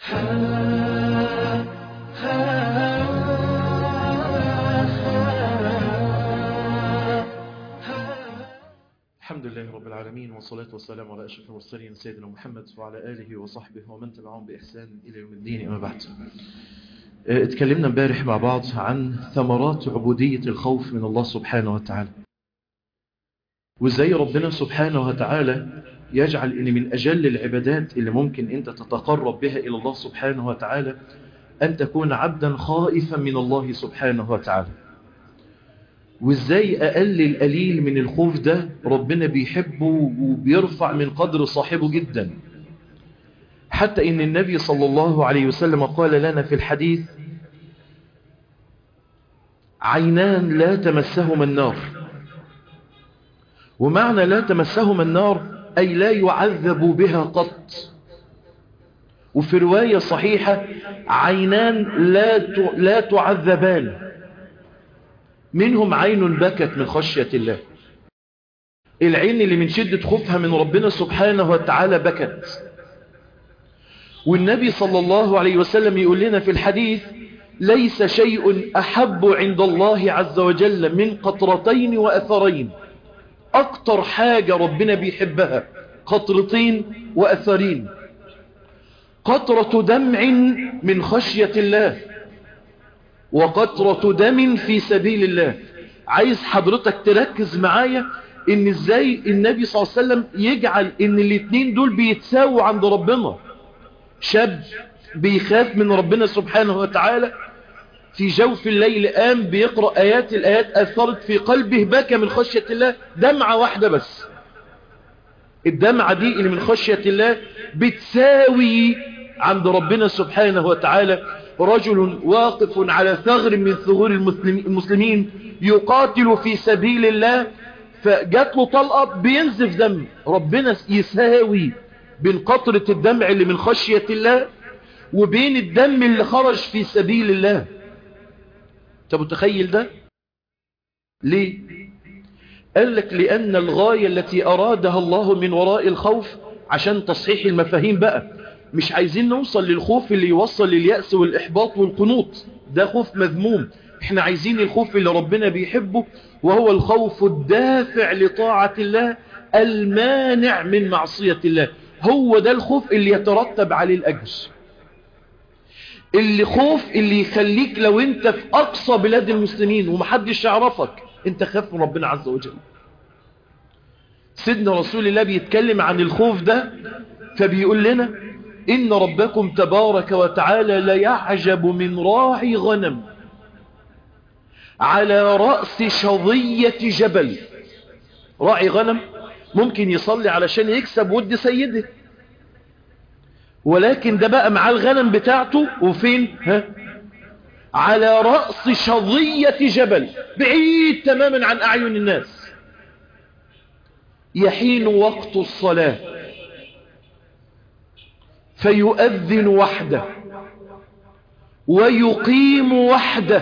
الحمد لله رب العالمين والصلاة والسلام على أشرف المرسلين سيدنا محمد وعلى آله وصحبه ومن تبعهم بإحسان إلى يوم الدين أما بعد اتكلمنا امبارح مع بعض عن ثمرات عبودية الخوف من الله سبحانه وتعالى وازاي ربنا سبحانه وتعالى يجعل ان من اجل العبادات اللي ممكن انت تتقرب بها الى الله سبحانه وتعالى ان تكون عبدا خائفا من الله سبحانه وتعالى وازاي اقل القليل من الخوف ده ربنا بيحبه وبيرفع من قدر صاحبه جدا حتى ان النبي صلى الله عليه وسلم قال لنا في الحديث عينان لا تمسهما النار ومعنى لا تمسهما النار أي لا يعذب بها قط وفي رواية صحيحة عينان لا لا تعذبان منهم عين بكت من خشية الله العين اللي من شدة خوفها من ربنا سبحانه وتعالى بكت والنبي صلى الله عليه وسلم يقول لنا في الحديث ليس شيء أحب عند الله عز وجل من قطرتين وأثرين أكتر حاجة ربنا بيحبها قطرتين وأثرين قطرة دمع من خشية الله وقطرة دم في سبيل الله عايز حضرتك تركز معايا ان ازاي النبي صلى الله عليه وسلم يجعل ان الاتنين دول بيتساووا عند ربنا شاب بيخاف من ربنا سبحانه وتعالى في جوف الليل قام بيقرأ آيات الآيات أثرت في قلبه بكى من خشية الله دمعة واحدة بس الدمعة دي اللي من خشية الله بتساوي عند ربنا سبحانه وتعالى رجل واقف على ثغر من ثغور المسلمين يقاتل في سبيل الله فجات له طلقة بينزف دم ربنا يساوي بين قطرة الدمع اللي من خشية الله وبين الدم اللي خرج في سبيل الله انت متخيل ده ليه قال لك لأن الغاية التي أرادها الله من وراء الخوف عشان تصحيح المفاهيم بقى مش عايزين نوصل للخوف اللي يوصل لليأس والإحباط والقنوط ده خوف مذموم احنا عايزين الخوف اللي ربنا بيحبه وهو الخوف الدافع لطاعة الله المانع من معصية الله هو ده الخوف اللي يترتب عليه الأجر اللي خوف اللي يخليك لو انت في اقصى بلاد المسلمين ومحدش يعرفك انت خاف من ربنا عز وجل سيدنا رسول الله بيتكلم عن الخوف ده فبيقول لنا ان ربكم تبارك وتعالى لا يعجب من راعي غنم على رأس شظية جبل راعي غنم ممكن يصلي علشان يكسب ود سيده ولكن ده بقى مع الغنم بتاعته وفين ها على رأس شظية جبل بعيد تماما عن أعين الناس يحين وقت الصلاة فيؤذن وحده ويقيم وحده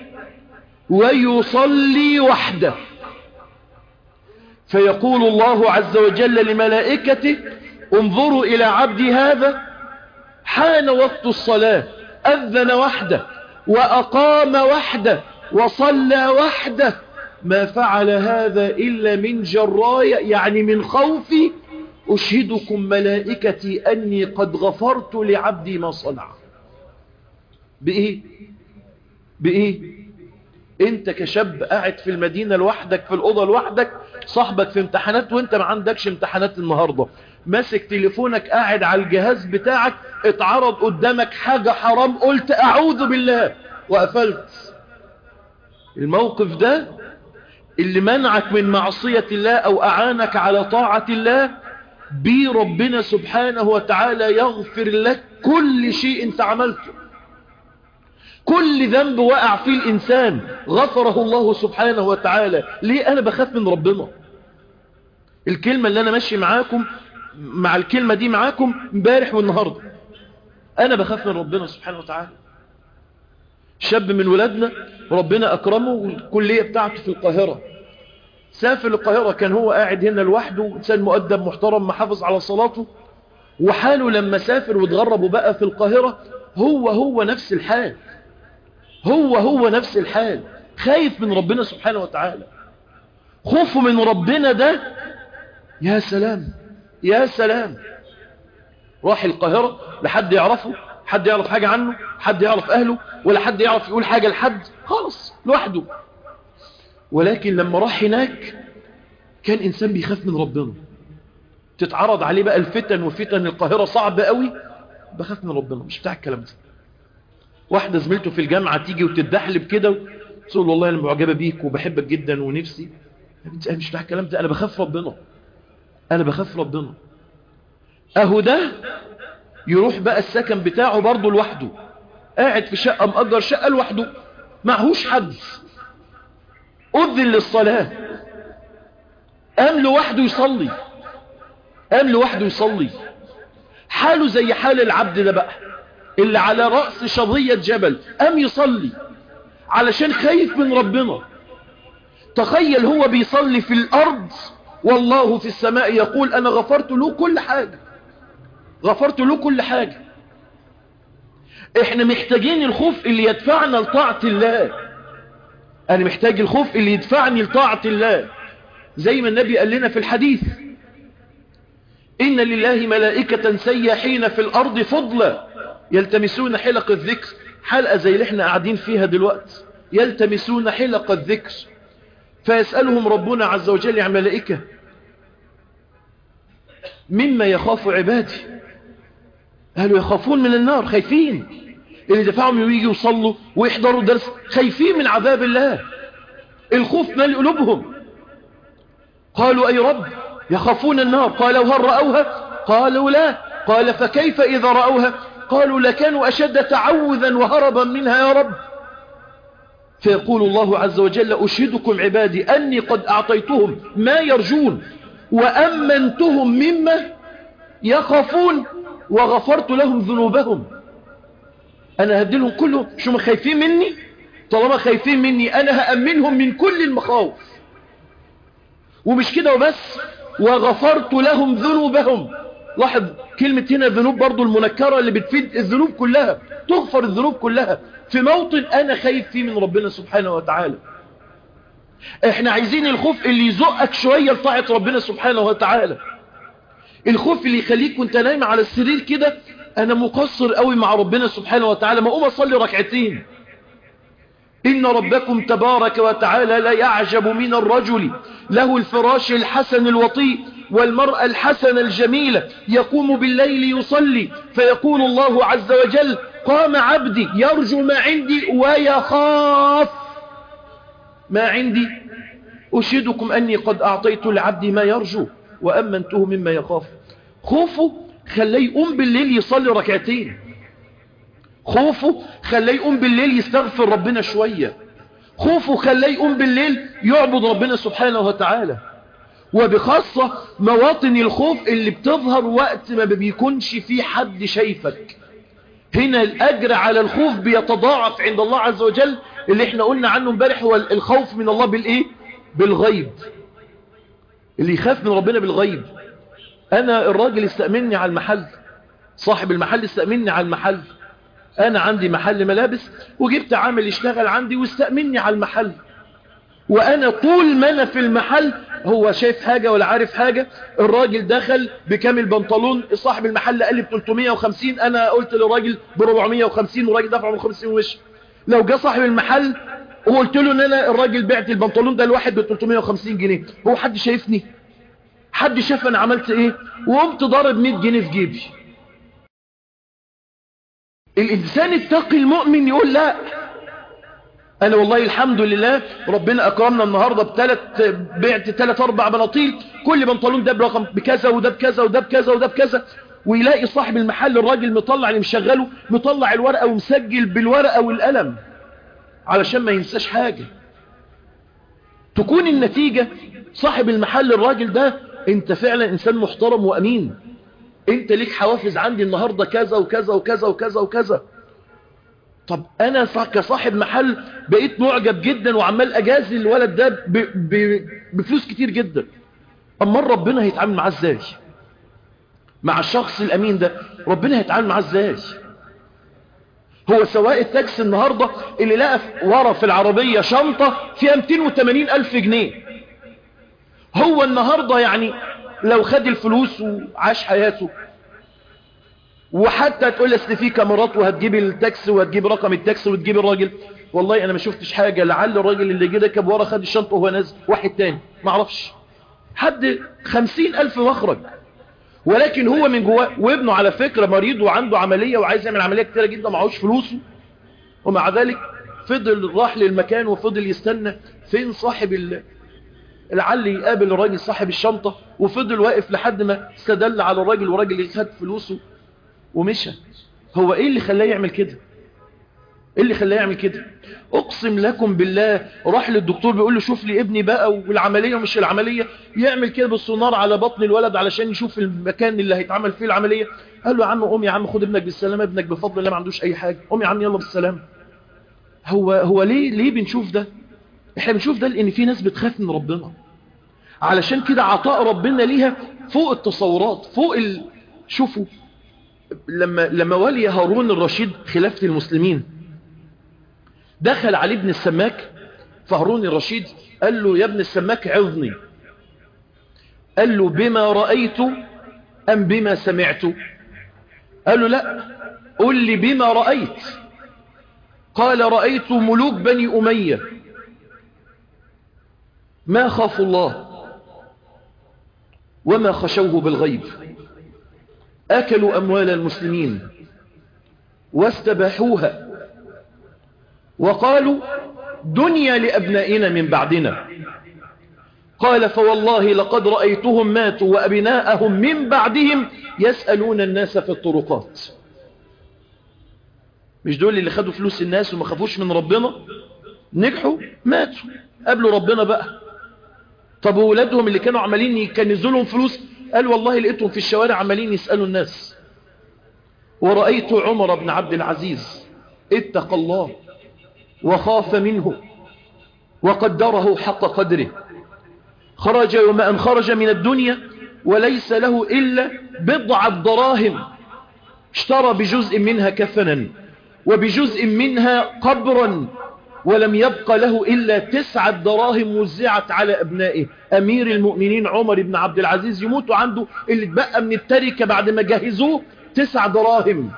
ويصلي وحده فيقول الله عز وجل لملائكته انظروا إلى عبدي هذا حان وقت الصلاة أذن وحده وأقام وحده وصلى وحده ما فعل هذا إلا من جراية يعني من خوفي أشهدكم ملائكتي أني قد غفرت لعبدي ما صنع بإيه بإيه انت كشاب قاعد في المدينة لوحدك في الأوضة لوحدك صاحبك في امتحانات وانت ما عندكش امتحانات النهاردة ماسك تليفونك قاعد على الجهاز بتاعك اتعرض قدامك حاجة حرام قلت اعوذ بالله وقفلت الموقف ده اللي منعك من معصية الله او اعانك على طاعة الله بي ربنا سبحانه وتعالى يغفر لك كل شيء انت عملته كل ذنب وقع فيه الإنسان غفره الله سبحانه وتعالى ليه أنا بخاف من ربنا الكلمة اللي أنا ماشي معاكم مع الكلمة دي معاكم امبارح والنهاردة أنا بخاف من ربنا سبحانه وتعالى شاب من ولادنا ربنا أكرمه والكلية بتاعته في القاهرة سافر القاهرة كان هو قاعد هنا لوحده إنسان مؤدب محترم محافظ على صلاته وحاله لما سافر واتغرب بقى في القاهرة هو هو نفس الحال هو هو نفس الحال خايف من ربنا سبحانه وتعالى خوفه من ربنا ده يا سلام يا سلام راح القاهرة لحد يعرفه حد يعرف حاجة عنه حد يعرف أهله ولا حد يعرف يقول حاجة لحد خالص لوحده ولكن لما راح هناك كان إنسان بيخاف من ربنا تتعرض عليه بقى الفتن وفتن القاهرة صعبة قوي بخاف من ربنا مش بتاع الكلام ده واحدة زميلته في الجامعة تيجي وتدحلب كده تقول والله أنا معجبة بيك وبحبك جدا ونفسي أنا مش بتاع الكلام ده أنا بخاف ربنا أنا بخاف ربنا أهو ده يروح بقى السكن بتاعه برضه لوحده قاعد في شقة مأجر شقة لوحده معهوش حد أذن للصلاة قام لوحده يصلي قام لوحده يصلي حاله زي حال العبد ده بقى اللي على رأس شظية جبل قام يصلي علشان خايف من ربنا تخيل هو بيصلي في الأرض والله في السماء يقول أنا غفرت له كل حاجة غفرت له كل حاجة احنا محتاجين الخوف اللي يدفعنا لطاعة الله انا محتاج الخوف اللي يدفعني لطاعة الله زي ما النبي قال لنا في الحديث إن لله ملائكة سياحين في الأرض فضلا يلتمسون حلق الذكر حلقة زي اللي احنا قاعدين فيها دلوقتي يلتمسون حلق الذكر فيسألهم ربنا عز وجل عن ملائكة مما يخاف عبادي قالوا يخافون من النار خايفين اللي دفعهم يجي يصلوا ويحضروا درس خايفين من عذاب الله الخوف مال قلوبهم قالوا أي رب يخافون النار قالوا هل رأوها قالوا لا قال فكيف إذا رأوها قالوا لكانوا أشد تعوذا وهربا منها يا رب فيقول الله عز وجل أشهدكم عبادي أني قد أعطيتهم ما يرجون وأمنتهم مما يخافون وغفرت لهم ذنوبهم أنا هدلهم كلهم شو ما خايفين مني طالما خايفين مني أنا هأمنهم من كل المخاوف ومش كده وبس وغفرت لهم ذنوبهم لاحظ كلمة هنا ذنوب برضو المنكرة اللي بتفيد الذنوب كلها تغفر الذنوب كلها في موطن أنا خايف فيه من ربنا سبحانه وتعالى احنا عايزين الخوف اللي يزقك شوية لطاعة ربنا سبحانه وتعالى الخوف اللي يخليك وانت نايم على السرير كده انا مقصر قوي مع ربنا سبحانه وتعالى ما اقوم اصلي ركعتين إن ربكم تبارك وتعالى لا يعجب من الرجل له الفراش الحسن الوطيء والمرأة الحسنة الجميلة يقوم بالليل يصلي فيقول الله عز وجل قام عبدي يرجو ما عندي ويخاف ما عندي أشهدكم أني قد أعطيت لعبدي ما يرجو وأمنته مما يخاف خوفه خليه يقوم بالليل يصلي ركعتين خوفه خليه يقوم بالليل يستغفر ربنا شوية خوفه خليه يقوم بالليل يعبد ربنا سبحانه وتعالى وبخاصة مواطن الخوف اللي بتظهر وقت ما بيكونش في حد شايفك هنا الأجر على الخوف بيتضاعف عند الله عز وجل اللي احنا قلنا عنه امبارح هو الخوف من الله بالايه بالغيب اللي يخاف من ربنا بالغيب انا الراجل استأمني على المحل صاحب المحل استأمني على المحل انا عندي محل ملابس وجبت عامل يشتغل عندي واستأمني على المحل وانا طول ما انا في المحل هو شايف حاجة ولا عارف حاجة الراجل دخل بكامل بنطلون صاحب المحل قال لي ب 350 انا قلت للراجل ب 450 والراجل دفع 450 وش لو جه صاحب المحل وقلت له ان انا الراجل بعت البنطلون ده الواحد ب 350 جنيه هو حد شايفني حد شاف انا عملت ايه وقمت ضارب 100 جنيه في جيبي الإنسان التقي المؤمن يقول لا أنا والله الحمد لله ربنا أكرمنا النهاردة بثلاث بعت ثلاث أربع بناطيل كل بنطلون ده برقم بكذا وده بكذا وده بكذا وده بكذا ويلاقي صاحب المحل الراجل مطلع اللي مشغله مطلع الورقة ومسجل بالورقة والقلم علشان ما ينساش حاجة تكون النتيجة صاحب المحل الراجل ده انت فعلا انسان محترم وامين انت ليك حوافز عندي النهاردة كذا وكذا وكذا وكذا وكذا طب انا كصاحب محل بقيت معجب جدا وعمال اجازي الولد ده ب... ب... بفلوس كتير جدا اما ربنا هيتعامل معاه ازاي مع الشخص الأمين ده ربنا هيتعامل معاه ازاي هو سواق التاكسي النهاردة اللي لقى ورا في العربية شنطة فيها 280 ألف جنيه هو النهاردة يعني لو خد الفلوس وعاش حياته وحتى تقول اصل في كاميرات وهتجيب التاكسي وهتجيب رقم التاكسي وتجيب الراجل والله انا ما شفتش حاجة لعل الراجل اللي جه ركب ورا خد الشنطة وهو نازل واحد تاني ما اعرفش حد خمسين الف مخرج ولكن هو من جواه وابنه على فكرة مريض وعنده عملية وعايز يعمل عملية كتيرة جدا معهوش فلوسه ومع ذلك فضل راح للمكان وفضل يستنى فين صاحب العل يقابل الراجل صاحب الشنطة وفضل واقف لحد ما استدل على الراجل والراجل اللي خد فلوسه ومشى هو ايه اللي خلاه يعمل كده ايه اللي خلاه يعمل كده اقسم لكم بالله راح للدكتور بيقول له شوف لي ابني بقى والعملية ومش العملية يعمل كده بالسونار على بطن الولد علشان يشوف المكان اللي هيتعمل فيه العملية قال له يا عم قوم يا عم خد ابنك بالسلامة ابنك بفضل الله ما عندوش اي حاجة قوم يا عم يلا بالسلامة هو هو ليه ليه بنشوف ده احنا بنشوف ده لان في ناس بتخاف من ربنا علشان كده عطاء ربنا ليها فوق التصورات فوق ال... شوفوا لما لما ولي هارون الرشيد خلافة المسلمين دخل علي ابن السماك فهارون الرشيد قال له يا ابن السماك عظني قال له بما رأيت أم بما سمعت قال له لا قل لي بما رأيت قال رأيت ملوك بني أمية ما خافوا الله وما خشوه بالغيب أكلوا أموال المسلمين واستباحوها وقالوا دنيا لأبنائنا من بعدنا قال فوالله لقد رأيتهم ماتوا وأبناءهم من بعدهم يسألون الناس في الطرقات مش دول اللي خدوا فلوس الناس وما خافوش من ربنا نجحوا ماتوا قبلوا ربنا بقى طب وولادهم اللي كانوا عمالين يكنزوا لهم فلوس قال والله لقيتهم في الشوارع عمالين يسألوا الناس ورأيت عمر بن عبد العزيز اتق الله وخاف منه وقدره حق قدره خرج يوم أن خرج من الدنيا وليس له إلا بضع دراهم اشترى بجزء منها كفنا وبجزء منها قبرا ولم يبق له إلا تسعة دراهم وزعت على أبنائه أمير المؤمنين عمر بن عبد العزيز يموت عنده اللي اتبقى من التركة بعد ما جهزوه تسع دراهم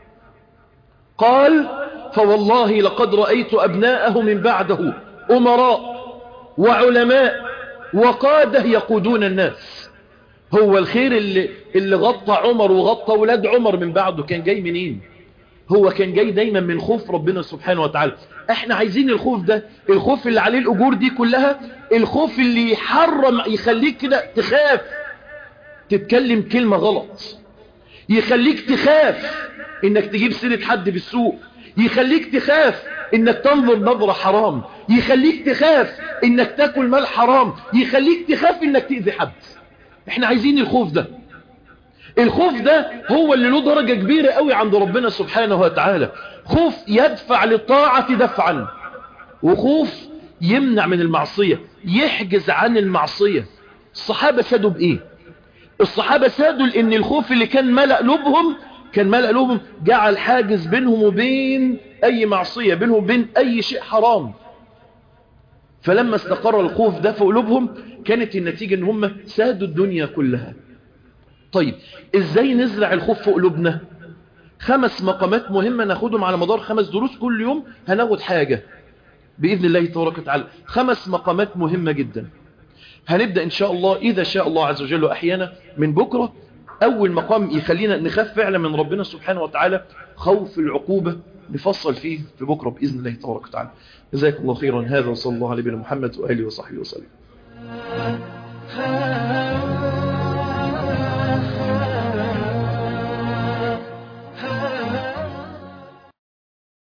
قال فوالله لقد رأيت أبناءه من بعده أمراء وعلماء وقاده يقودون الناس هو الخير اللي, اللي غطى عمر وغطى ولاد عمر من بعده كان جاي منين هو كان جاي دايما من خوف ربنا سبحانه وتعالى احنا عايزين الخوف ده الخوف اللي عليه الأجور دي كلها الخوف اللي يحرم يخليك كده تخاف تتكلم كلمة غلط يخليك تخاف انك تجيب سيرة حد بالسوق يخليك تخاف انك تنظر نظرة حرام يخليك تخاف انك تاكل مال حرام يخليك تخاف انك تأذي حد احنا عايزين الخوف ده الخوف ده هو اللي له درجة كبيرة قوي عند ربنا سبحانه وتعالى خوف يدفع للطاعة دفعا وخوف يمنع من المعصية يحجز عن المعصية الصحابة سادوا بإيه الصحابة سادوا لأن الخوف اللي كان ملأ قلوبهم كان ملأ قلوبهم جعل حاجز بينهم وبين أي معصية بينهم وبين أي شيء حرام فلما استقر الخوف ده في قلوبهم كانت النتيجة ان هم سادوا الدنيا كلها طيب ازاي نزرع الخوف في قلوبنا خمس مقامات مهمة ناخدهم على مدار خمس دروس كل يوم هناخد حاجة بإذن الله تبارك وتعالى خمس مقامات مهمة جدا هنبدأ إن شاء الله إذا شاء الله عز وجل أحيانا من بكرة أول مقام يخلينا نخاف فعلا من ربنا سبحانه وتعالى خوف العقوبة نفصل فيه في بكرة بإذن الله تبارك وتعالى جزاكم الله خيرا هذا وصلى الله على نبينا محمد وآله وصحبه وسلم